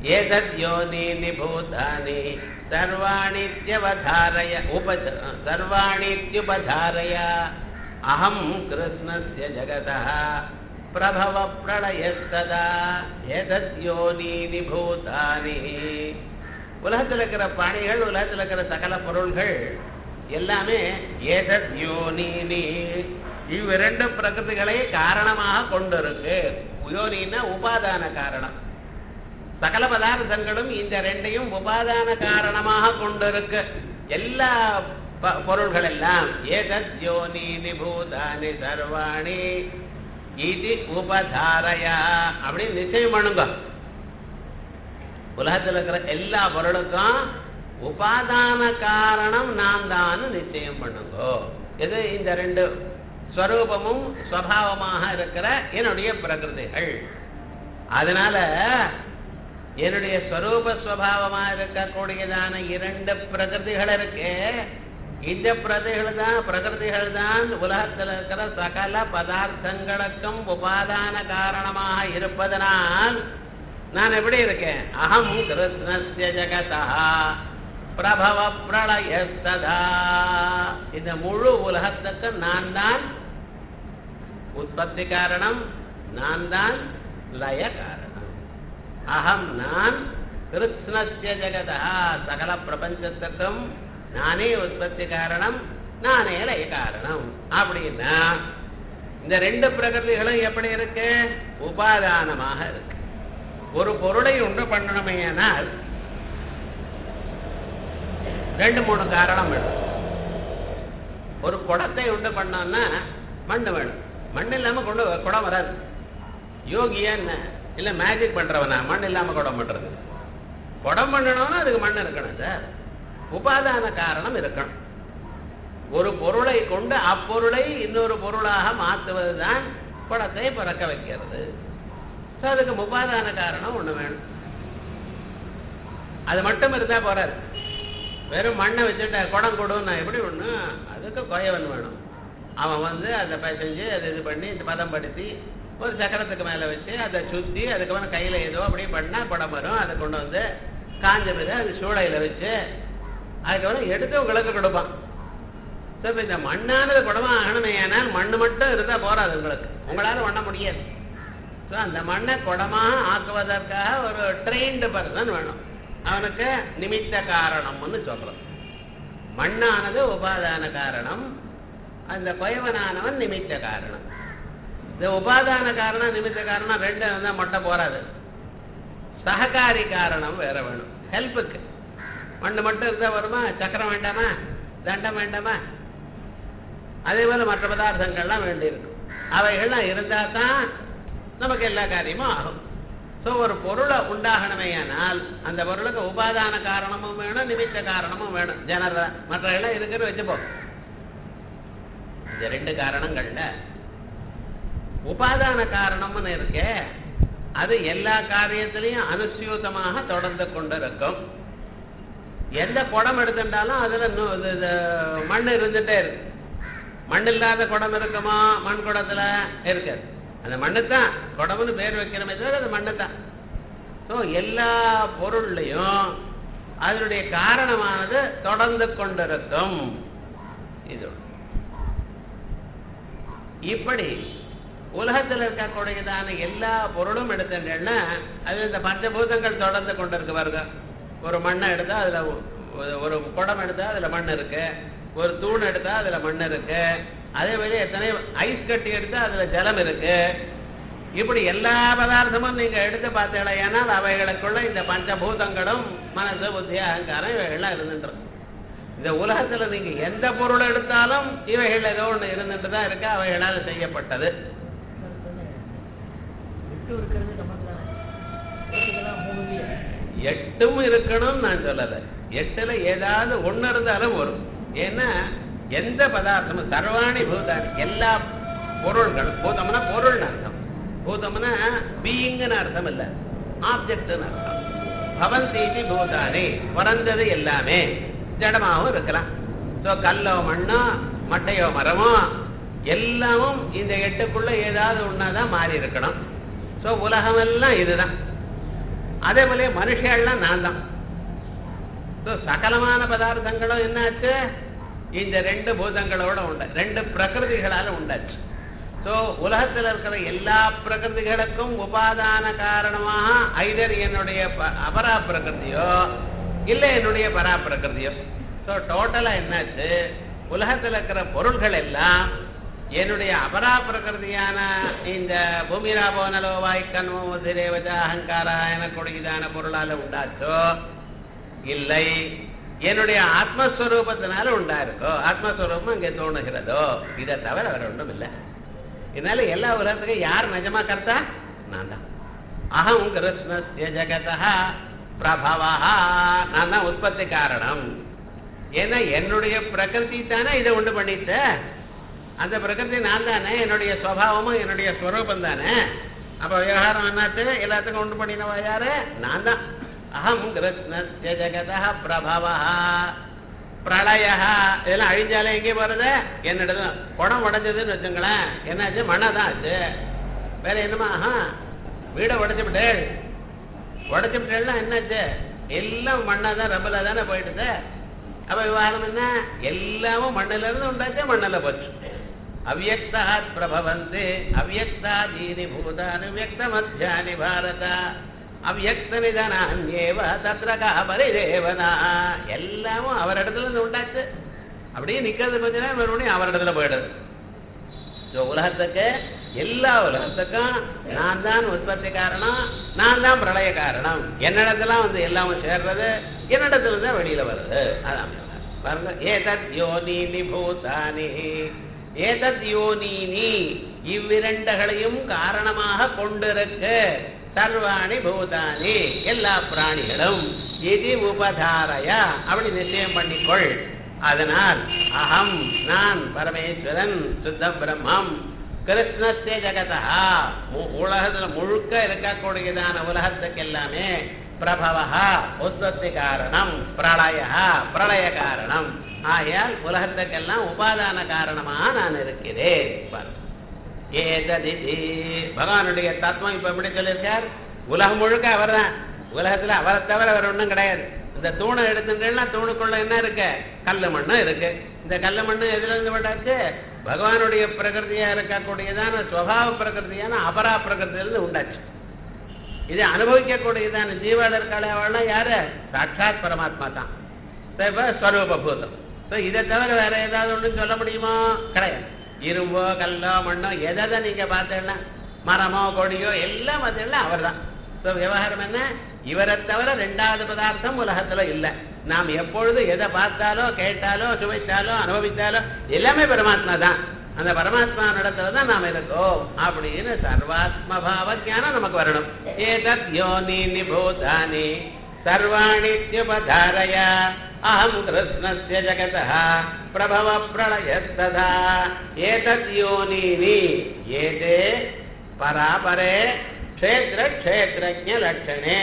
ஏதத் யோனீனி பூதானி சர்வாணித்யவதாரய உப சர்வாணித்யுபதாரய அகம் கிருஷ்ணஸ்ய ஜகதः பிரபவ பிரளயஸ்ததா ஏதத் யோனீனி பூதானி உலகத்தில் இருக்கிற பிராணிகள் உலகத்தில் இருக்கிற சகல பொருள்கள் எல்லாமே ஏதத் யோனீனி இவ்விரண்டு பிரகிருதிகளை காரணமாக கொண்டிருக்கு யோனின்னா உபாதான காரணம் சகல பதார்த்தங்களும் இந்த ரெண்டையும் உபாதான காரணமாக கொண்டிருக்கு எல்லா ப- பொருள்கள் எல்லாம் ஏதத் யோனீனி பூதானி சர்வாணி இது உபதாரையா அப்படின்னு நிச்சயம் பண்ணுங்க உலகத்தில் இருக்கிற எல்லா பொருளுக்கும் உபாதான காரணம் நான் தான் நிச்சயம் பண்ணுங்க இது இந்த ரெண்டு ஸ்வரூபமும் ஸ்வபாவமாக இருக்கிற என்னுடைய பிரகிருதிகள் அதனால என்னுடைய ஸ்வரூப ஸ்வபாவமாக இருக்கக்கூடியதான இரண்டு பிரகிருதிகள் இருக்கு இந்த பிரதிகள் தான் பிரகிருதிகள் தான் உலகத்தில் இருக்கிற சகல பதார்த்தங்களுக்கும் உபாதான காரணமாக இருப்பதனால் நான் எப்படி இருக்கேன் அகம் கிருஷ்ணஸ்ய ஜகதா பிரபவ பிரளயஸ்ததா இந்த முழு உலகத்துக்கு நான் தான் உற்பத்தி காரணம் நான் தான் லய காரணம் அகம் நான் கிருஷ்ணஸ்ய ஜெகதா சகல பிரபஞ்சத்துக்கும் நானே உற்பத்தி காரணம் நானே லய காரணம் அப்படின்னா இந்த ரெண்டு பிரகிருதிகளும் எப்படி இருக்கு உபாதானமாக இருக்கு ஒரு பொருளை உண்டு பண்ணணுமேயானால் ரெண்டு மூணு காரணம் வேணும் ஒரு குடத்தை உண்டு பண்ணோம்னா மண் வேணும் மண் இல்லாம கொண்டு வ- குடம் வராது யோகியா என்ன இல்ல மேஜிக் பண்றவனா மண் இல்லாம குடம் பண்றது குடம் பண்ணணும்னா அதுக்கு மண் இருக்கணும் சார் உபாதான காரணம் இருக்கணும் ஒரு பொருளை கொண்டு அப்பொருளை இன்னொரு பொருளாக மாற்றுவதுதான் குடத்தை பிறக்க வைக்கிறது ஸோ அதுக்கு உபாதான காரணம் ஒண்ணு வேணும் அது மட்டும் இருந்தா போறாது வெறும் மண்ணை வச்சுட்டு குடம் கொடுன்னா எப்படி ஒண்ணு அதுக்கு கொயவன் வேணும் அவன் வந்து அதை பிசைஞ்சு அதை இது பண்ணி இந்த பதப்படுத்தி ஒரு சக்கரத்துக்கு மேல வச்சு அதை சுத்தி அதுக்கப்புறம் கையில ஏதோ அப்படியே பண்ணா குடம் வரும் அதை கொண்டு வந்து காஞ்ச பிறகு அது சூளையில வச்சு அதுக்கப்புறம் எடுத்து உங்களுக்கு கொடுப்பான் ஸோ இப்போ இந்த மண்ணானது குடமா ஆகணுமே ஏனால் மண்ணு மட்டும் இருந்தா போறாது உங்களுக்கு உங்களால பண்ண முடியாது ஸோ அந்த மண்ணை குடமாக ஆக்குவதற்காக ஒரு ட்ரெயின்டு பர்சன் வேணும் அவனுக்கு நிமித்த காரணம்னு சொல்றோம் மண்ணானது உபாதான காரணம் அந்த கொயவனானவன் நிமித்த காரணம் இந்த உபாதான காரணம் நிமித்த காரணம் ரெண்டு இருந்தால் மட்டும் போறாது சககாரி காரணம் வேற வேணும் ஹெல்ப்புக்கு மண்ணு மட்டும் இருந்தா வருமா சக்கரம் வேண்டாமா தண்டம் வேண்டாமா அதே போல மற்ற பதார்த்தங்கள்லாம் வேண்டியிருக்கும் அவைகள்லாம் இருந்தா தான் நமக்கு எல்லா காரியமும் ஆகும் ஸோ ஒரு பொருளை உண்டாகணுமேயானால் அந்த பொருளுக்கு உபாதான காரணமும் வேணும் நிமித்த காரணமும் வேணும் ஜனரா மற்ற எல்லாம் இருக்குன்னு வச்சுப்போம் இந்த ரெண்டு காரணங்கள்ல உபாதான காரணம்னு இருக்கே அது எல்லா காரியத்திலையும் அனுசியூதமாக தொடர்ந்து கொண்டிருக்கும் எந்த குடம் எடுத்துட்டாலும் அதுல நு- இது- இது மண் இருந்துட்டே இருக்கு மண் இல்லாத குடம் இருக்குமா மண் குடத்துல இருக்காது அந்த மண்ணு தான் குடம்னு பேர் வைக்கிறமே தவிர அது மண்ணு தான் ஸோ எல்லா பொருள்லையும் அதனுடைய காரணமானது தொடர்ந்து கொண்டிருக்கும் இது இப்படி உலகத்தில் இருக்கக்கூடியதான எல்லா பொருளும் எடுத்துட்டேன்னா அது இந்த பஞ்சபூதங்கள் தொடர்ந்து கொண்டிருக்கு பாருங்க ஒரு மண்ணை எடுத்தா அதுல ஒ- ஒரு குடம் எடுத்தா அதுல மண் இருக்கு ஒரு தூண் எடுத்தா அதுல மண் இருக்கு அதே மாதிரி எத்தனை ஐஸ் கட்டி எடுத்தா அதுல ஜலம் இருக்கு இப்படி எல்லா பதார்த்தமும் நீங்க எடுத்து பார்த்தீங்கன்னா அவைகளுக்குள்ள இந்த பஞ்சபூதங்களும் மனசு புத்தி அகங்காரம் இவைகள்லாம் இருந்துட்டு இருக்கு. இந்த உலகத்துல நீங்க எந்த பொருள் எடுத்தாலும் இவைகள் ஏதோ ஒண்ணு இருந்துட்டு தான் இருக்கு அவைகளால் செய்யப்பட்டது விட்டு இருக்கிறது நமக்கு தானே எட்டுக்கெல்லாம் மூணு இல்லையா எட்டும் இருக்கணும்னு நான் சொல்லலை எட்டுல ஏதாவது ஒண்ணு இருந்தாலும் வரும் ஏன்னா எந்த பதார்த்தமும் சர்வாணி பூதானி எல்லா பொருள்களும் பூதம்னா பொருள்னு அர்த்தம் பூதம்னா பீயிங்னு அர்த்தம் இல்ல ஆப்ஜெக்ட்னு அர்த்தம் பவந்தீதி பூதானி பிறந்தது எல்லாமே ஜடமாகவும் இருக்கலாம் ஸோ கல்லோ மண்ணோ மட்டையோ மரமோ எல்லாமும் இந்த எட்டுக்குள்ள ஏதாவது ஒன்னாதான் மாறி இருக்கணும் ஸோ உலகமெல்லாம் இதுதான் அதே போல மனுஷியெல்லாம் நான் தான் So, சகலமான பதார்த்தங்களும் என்னாச்சு இந்த ரெண்டு பூதங்களோட உண்ட ரெண்டு பிரகிருதிகளால உண்டாச்சு ஸோ உலகத்தில் இருக்கிற எல்லா பிரகிருதிகளுக்கும் உபாதான காரணமாக ஐதர் என்னுடைய ப- அபரா பிரகிருதியோ இல்லை என்னுடைய பரா பிரகிருதியோ ஸோ டோட்டலாக என்னாச்சு உலகத்தில் இருக்கிற பொருள்கள் எல்லாம் என்னுடைய அபரா பிரகிருதியான இந்த பூமிராபோனலோ வாய்க்கண்மோ திரேவஜா அகங்காரா எனக்கூடியதான பொருளால உண்டாச்சோ இல்லை என்னுடைய ஆத்மஸ்வரூபத்தினால உண்டாயிருக்கோ ஆத்மஸ்வரூபம் அங்கே தோணுகிறதோ இதை தவிர வேற ஒன்றும் இல்லை இதனால எல்லா உலகத்துக்கும் யார் நிஜமா கர்த்தா நான் தான் அகம் கிருஷ்ணஸ்ய ஜெகதா பிரபவா நான் தான் உற்பத்தி காரணம் ஏன்னா என்னுடைய பிரகிருதி தானே இதை உண்டு பண்ணிட்ட அந்த பிரகிருதி நான் தானே என்னுடைய சுவாவமும் என்னுடைய ஸ்வரூபம் தானே அப்ப விவகாரம் என்னாச்சு எல்லாத்துக்கும் உண்டு பண்ணினவா யாரு நான் தான் அகம் கிருஷ்ணஸ்ய ஜெகதா பிரபவா பிரளய இதெல்லாம் அழிஞ்சாலே எங்கே போறது என்னிடது குடம் உடைஞ்சதுன்னு வச்சுங்களேன் என்னாச்சு மண்ணை தான் ஆச்சு வேற என்னமா ஆஹா வீடை உடைச்சுவிட்டு உடைச்சுவிட்டேன்னா என்னாச்சு எல்லாம் மண்ணா தான் ரப்பலா தானே போயிடுது அப்ப விவகாரம் என்ன எல்லாமும் மண்ணில இருந்து உண்டாச்சே மண்ணில் போச்சு அவ்யக்தா பிரபவந்து அவ்யக்தா ஜீனி பூதானு வியக்த மத்தியானி பாரத அவ்யக்த நிதனான்யேவ தத்ரகா பரிதேவனா எல்லாமும் அவர் இடத்துல இருந்து உண்டாச்சு அப்படியே நிக்கிறது கொஞ்ச நேரம் மறுபடியும் அவர் இடத்துல போயிடுது ஸோ உலகத்துக்கு எல்லா உலகத்துக்கும் நான் தான் உற்பத்தி காரணம் நான் தான் பிரளய காரணம் என்னிடத்துலாம் வந்து எல்லாமும் சேர்றது என்னிடத்துல தான் வெளியில வருது அதான் பாருங்க ஏதத் யோனீனி பூதானி ஏதத் யோனீனி இவ்விரண்டுகளையும் காரணமாக கொண்டிருக்கு சர்வாணி பூதானி எல்லா பிராணிகளும் இது உபதாரய அப்படி நிச்சயம் பண்ணிக்கொள் அதனால் அகம் நான் பரமேஸ்வரன் சுத்த பிரம்மம் கிருஷ்ணஸ்ய ஜகதா மு- உலகத்துல முழுக்க இருக்கக்கூடியதான உலகத்துக்கு எல்லாமே பிரபவா உற்பத்தி காரணம் பிரளய பிரளய காரணம் ஆகையால் உலகத்துக்கெல்லாம் உபாதான காரணமாக நான் இருக்கிறேன் பாருங்க. ஏததிதி பகவானுடைய தத்துவம் இப்ப எப்படி சொல்லியிருக்கார் உலகம் முழுக்க அவர்தான் உலகத்துல அவரை தவிர வேற ஒண்ணும் கிடையாது இந்த தூணை எடுத்துட்டேன்னா தூணுக்குள்ள என்ன இருக்கு கல்லு மண்ணு இருக்கு இந்த கல்லு மண்ணு எதுல இருந்து விட்டாச்சு பகவானுடைய பிரகிருதியா இருக்கக்கூடியதான சுவாவ பிரகிருதியான அபரா பிரகிருதியிலிருந்து உண்டாச்சு இது அனுபவிக்கக்கூடியதான ஜீவாளர் இருக்காளே அவள்லாம் யாரு சாட்சாத் பரமாத்மா தான் இப்ப ஸ்வரூப பூதம் ஸோ இதை தவிர வேற ஏதாவது ஒன்று சொல்ல முடியுமோ கிடையாது இரும்போ கல்லோ மண்ணோ எதை நீங்க பார்த்தேன்னா மரமோ கொடியோ எல்லாம் பார்த்தீங்கன்னா அவர் தான் ஸோ விவகாரம் என்ன இவரை தவிர ரெண்டாவது பதார்த்தம் உலகத்துல இல்லை நாம் எப்பொழுது எதை பார்த்தாலோ கேட்டாலோ சுவைத்தாலோ அனுபவித்தாலோ எல்லாமே பரமாத்மா தான் அந்த பரமாத்மா நடத்துல தான் நாம் இருக்கோம் அப்படின்னு சர்வாத்ம பாவ ஞானம் நமக்கு வரணும் ஏதத் யோனி பூதானி सर्वाणीत्युपधारय अहं कृष्णस्य जगतः प्रभव प्रलयस्तदा एतद् योनीनि एते परापरे क्षेत्रक्षेत्रज्ञलक्षणे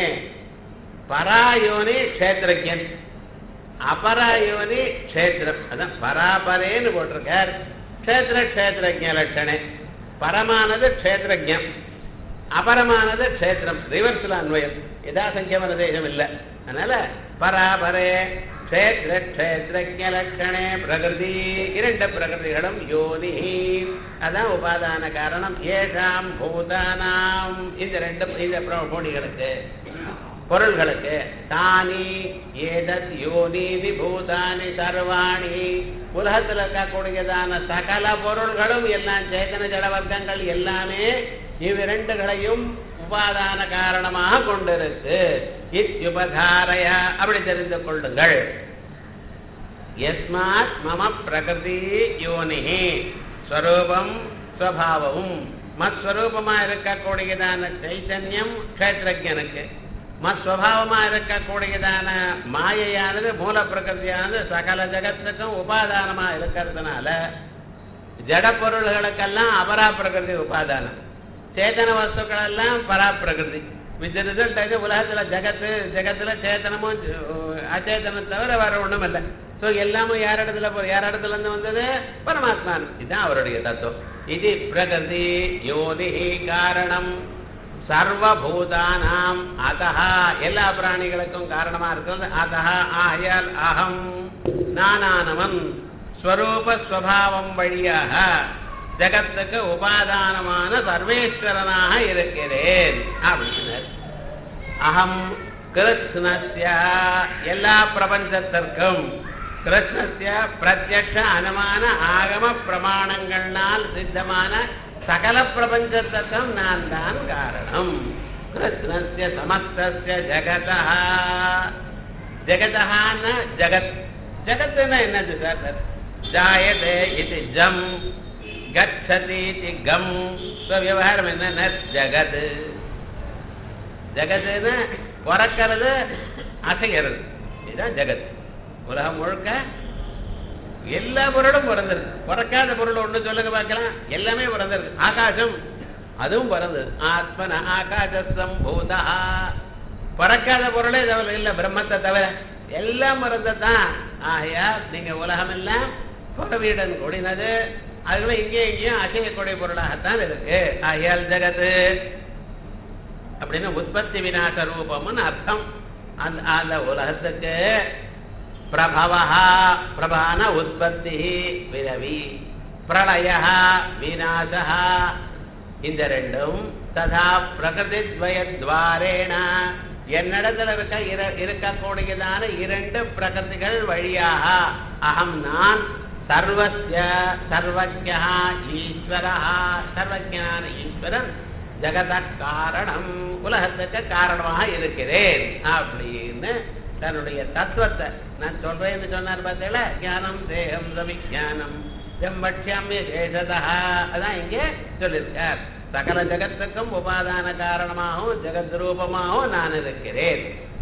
பராயோனி க்ஷேத்திரஜன் அபராயோனி க்ஷேத்திரம் அதான் பராபரேன்னு போட்டிருக்கார் க்ஷேத்திர க்ஷேத்திரஜ லட்சணே பரமானது க்ஷேத்திரஜம் அபரமானது க்ஷேத்திரம் ரிவர்ஸ்ல அன்வயம் யதாசங்கியமான தேசம் இல்லை அதனால பராபரே க்ஷேத்திர க்ஷேத்திரஜ லட்சணே பிரகிருதி இரண்டு பிரகிருதிகளும் யோனி அதான் உபாதான காரணம் ஏஷாம் பூதானாம் இந்த ரெண்டு இந்த பொடிகளுக்கு பொருள்களுக்கு தானி ஏதத் யோனி விபூதானி சர்வாணி உலகத்தில் இருக்கக்கூடியதான சகல பொருள்களும் எல்லாம் சேத்தன ஜட வர்க்கங்கள் எல்லாமே இவ்விரண்டுகளையும் உபாதான காரணமாக கொண்டிருக்கு இத்யுபதாரய அப்படி தெரிந்து கொள்ளுங்கள் யஸ்மாத் மம பிரகிருதி யோனிஹி ஸ்வரூபம் ஸ்வபாவமும் மத்ஸ்வரூபமா இருக்கக்கூடியதான சைத்தன்யம் க்ஷேத்திரஜனுக்கு மத்ஸ்வபாவமா இருக்கக்கூடியதான மாயையானது மூல பிரகிருதியானது சகல ஜகத்துக்கும் உபாதானமா இருக்கிறதுனால ஜட பொருள்களுக்கெல்லாம் அபரா பிரகிருதி உபாதானம் சேத்தன வஸ்துக்கள் எல்லாம் பரா பிரகிருதி வித் ரிசல்ட் இது உலகத்துல ஜகத்து ஜகத்துல சேத்தனமும் அஹ், அச்சேதனம் தவிர வேற ஒண்ணும் இல்லை ஸோ எல்லாமும் யார் இடத்துல போ- யார் இடத்துல இருந்து வந்தது பரமாத்மா இதுதான் அவருடைய தத்துவம் இது பிரகிருதி யோனி காரணம் சர்வபூதானாம் அதஹா எல்லா பிராணிகளுக்கும் காரணமா இருக்கிறது அதஹா ஆயால் அகம் நானானவன் ஸ்வரூப ஸ்வபாவம் வழியாக ஜகத்துக்கு உபாதானமான சர்வேஸ்வரனாக இருக்கிறேன் அப்படின்னு அகம் கிருஷ்ணஸ்ய எல்லா பிரபஞ்சத்திற்கும் கிருஷ்ணஸ்ய பிரத்யக்ஷ அனுமான ஆகம பிரமாணங்களால் சித்தமான சகல பிரபஞ்சத்துக்கும் நான் தான் காரணம் கிருஷ்ணஸ்ய சமஸ்தஸ்ய ஜகதா ஜெகதஹான்னா ஜகத் ஜகத்துன்னா என்னது சார் ஜாயதே இது ஜம் கச்சதி இது கம் இப்போ விவகாரம் என்ன ஜகத் ஜகத்துன்னு பிறக்கிறது அசைகிறது இதுதான் ஜெகத் உலகம் முழுக்க எல்லா பொருளும் பிறந்திருக்கு பிறக்காத பொருள் ஒண்ணு சொல்லுங்க பார்க்கலாம் எல்லாமே பிறந்திருக்கு ஆகாசம் அதுவும் பிறந்தது ஆத்மன ஆகாச சம்பூதா பிறக்காத பொருளே தவிர இல்லை பிரம்மத்தை தவிர எல்லாம் பிறந்ததான் ஆகையா நீங்க உலகம் எல்லாம் புறவீடன் கூடினது அதுல இங்கேயும் இங்கேயும் அசையக்கூடிய பொருளாகத்தான் இருக்கு ஆகையால் ஜெகத்து அப்படின்னு உற்பத்தி விநாச ரூபம்னு அர்த்தம் அந்த அந்த உலகத்துக்கு பிரபவா பிரபான உற்பத்தி விரவி பிரளய விநாசா இந்த ரெண்டும் ததா பிரகிருதி துவயத்வாரேண என்னிடத்துல இருக்க இர- இருக்கக்கூடியதான இரண்டு பிரகிருதிகள் வழியாக அகம் நான் சர்வஸ்ய சர்வஜா ஈஸ்வரா சர்வஜான ஈஸ்வரன் ஜெகத காரணம் உலகத்துக்கு காரணமாக இருக்கிறேன் அப்படின்னு தன்னுடைய தத்துவத்தை நான் சொல்றேன்னு சொன்னார் பார்த்தீங்களா ஞானம் தேகம் சவிஞானம் செம்பட்சியாமிய சேஷதா அதான் இங்கே சொல்லியிருக்கார் சகல ஜகத்துக்கும் உபாதான காரணமாகவும் ஜெகத் ரூபமாகவும் நான் இருக்கிறேன்